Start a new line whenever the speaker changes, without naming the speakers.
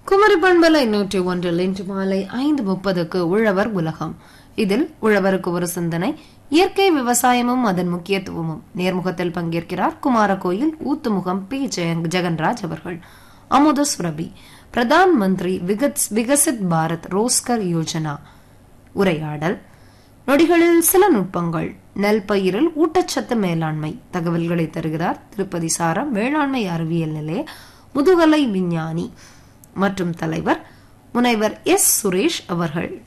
குமரி பண்பலை நூற்றி ஒன்றில் இன்று மாலை ஐந்து முப்பதுக்கு உழவர் உலகம் இதில் உழவருக்கு ஒரு சிந்தனை இயற்கை விவசாயமும் அதன் முக்கியத்துவமும் நேர்முகத்தில் பங்கேற்கிறார் குமாரகோயில் ஊத்துமுகம் பி ஜெயங்- ஜெகன்ராஜ் அவர்கள் அமுத சுரபி பிரதான் மந்திரி விகத்- விகசித் பாரத் ரோஸ்கர் யோஜனா உரையாடல் நொடிகளில் சில நுட்பங்கள் நெல் பயிரில் ஊட்டச்சத்து மேலாண்மை தகவல்களை தருகிறார் திருப்பதி சாரம் வேளாண்மை அறிவியல் நிலைய முதுகலை விஞ்ஞானி மற்றும் தலைவர் முனைவர் எஸ் சுரேஷ் அவர்கள்